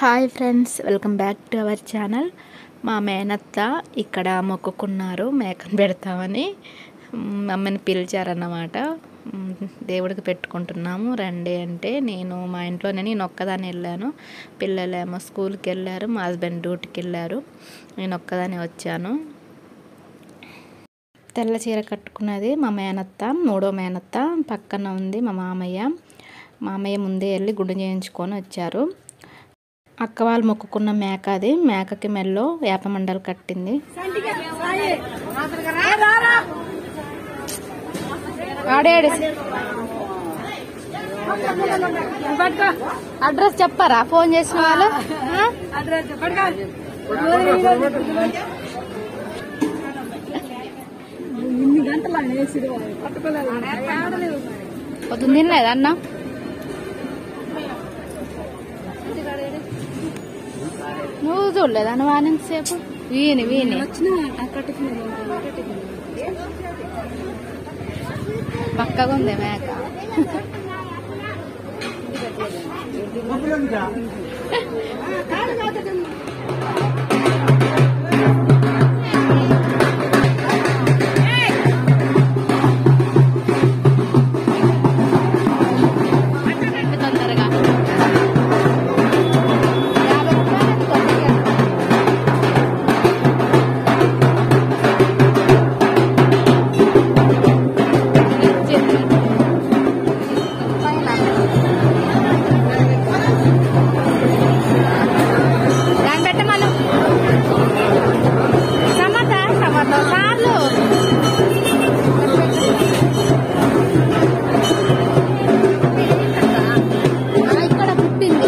Hi friends welcome back to our channel మా మేనత్త ఇక్కడ మొక్కుకున్నారు మేకను పెడతామని మ్, అమ్మని పిలిచారన్నమాట మ్, దేవుడికి పెట్టుకుంటున్నాము రండి అంటే నేను మా ఇంట్లోనే నేను ఒక్కదాన్ని వెళ్ళాను పిల్లలేమో స్కూల్కి వెళ్ళారు మా హస్బెండ్ డ్యూటీకి వెళ్ళారు నేను ఒక్కదాన్ని వచ్చాను తెల్ల చీర కట్టుకున్నది మా మేనత్త మూడో మేనత్త పక్కన ఉంది మా మామయ్య మామయ్య ముందే వెళ్ళి గుండు చేయించుకొని వచ్చారు అక్క వాళ్ళు మొక్కుకున్న మేక అది మేకకి మెల్లో వేప మండలు కట్టింది ఆడేడు అడ్రస్ చెప్పారా ఫోన్ చేసిన వాళ్ళు ఆ? పొద్దున్న తినలేదు అన్న నువ్వు చూడలేదు అన్న వాని సేపు వీని వీని పక్కగా ఉంది మేక తొందరగా యాభై రూపాయలు తొందరగా దాన్ని పెట్టమను టమాటా టమాటా చాలు ఆ, ఇక్కడ పుట్టింది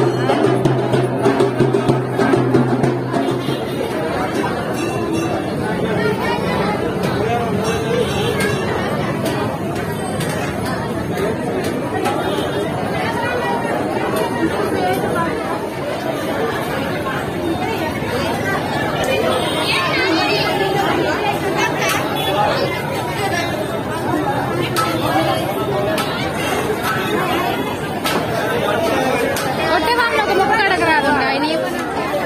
కొట్టే వాళ్ళు ఒక ముక్క అడగరాదు ఆయన ఏ పని?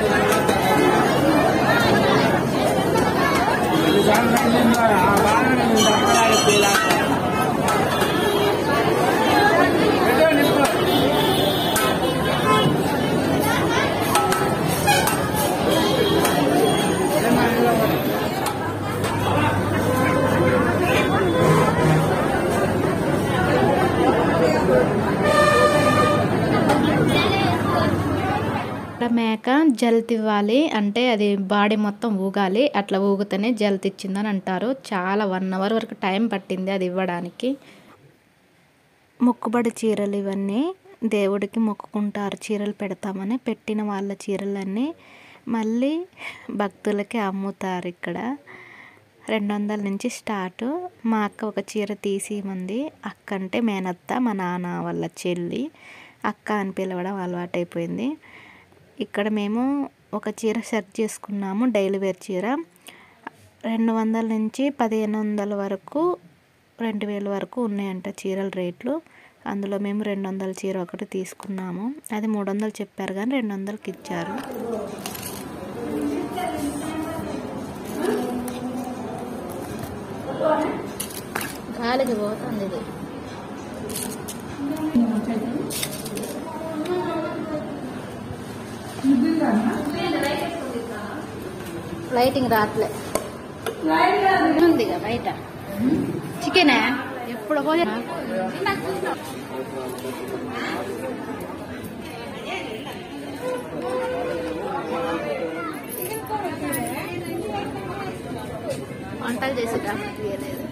ఇక్కడ మేక జల్త్ ఇవ్వాలి అంటే అది బాడీ మొత్తం ఊగాలి అట్లా ఊగితేనే జల్త్ ఇచ్చిందని అంటారు చాలా వన్ అవర్ వరకు టైం పట్టింది అది ఇవ్వడానికి మొక్కుబడి చీరలు ఇవన్నీ దేవుడికి మొక్కుకుంటారు చీరలు పెడతామని పెట్టిన వాళ్ళ చీరలన్నీ మళ్ళీ భక్తులకి అమ్ముతారు ఇక్కడ రెండు వందల నుంచి స్టార్ట్ మా అక్క ఒక చీర తీసిమంది అక్క అంటే మేనత్త మా నాన్న వాళ్ళ చెల్లి అక్క అని పిలవడం అలవాటైపోయింది ఇక్కడ మేము ఒక చీర సెర్చ్ చేసుకున్నాము డైలీ వేర్ చీర రెండు వందల నుంచి పదిహేను వందల వరకు రెండు వేల వరకు ఉన్నాయంట చీరల రేట్లు అందులో మేము రెండు వందల చీర ఒకటి తీసుకున్నాము అది మూడు వందలు చెప్పారు కానీ రెండు వందలకి ఇచ్చారు గాలికి పోతుంది ఇది లైటింగ్ రాట్లే ఉందిగా బయట చికెనా ఎప్పుడు పోయినా వంటలు చేసేదా తీయలేదు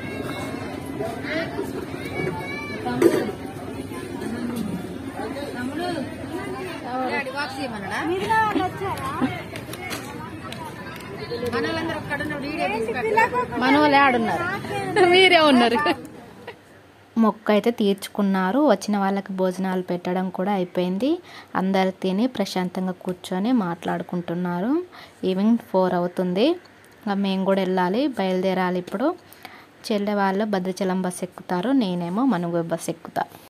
మన వాళ్ళు ఆడున్నారు మీరే ఉన్నారు మొక్క అయితే తీర్చుకున్నారు వచ్చిన వాళ్ళకి భోజనాలు పెట్టడం కూడా అయిపోయింది అందరు తిని ప్రశాంతంగా కూర్చొని మాట్లాడుకుంటున్నారు ఈవినింగ్ ఫోర్ అవుతుంది ఇంకా మేము కూడా వెళ్ళాలి బయలుదేరాలి ఇప్పుడు చెల్లె వాళ్ళు భద్రాచలం బస్ ఎక్కుతారు నేనేమో మనుగు బస్ ఎక్కుతా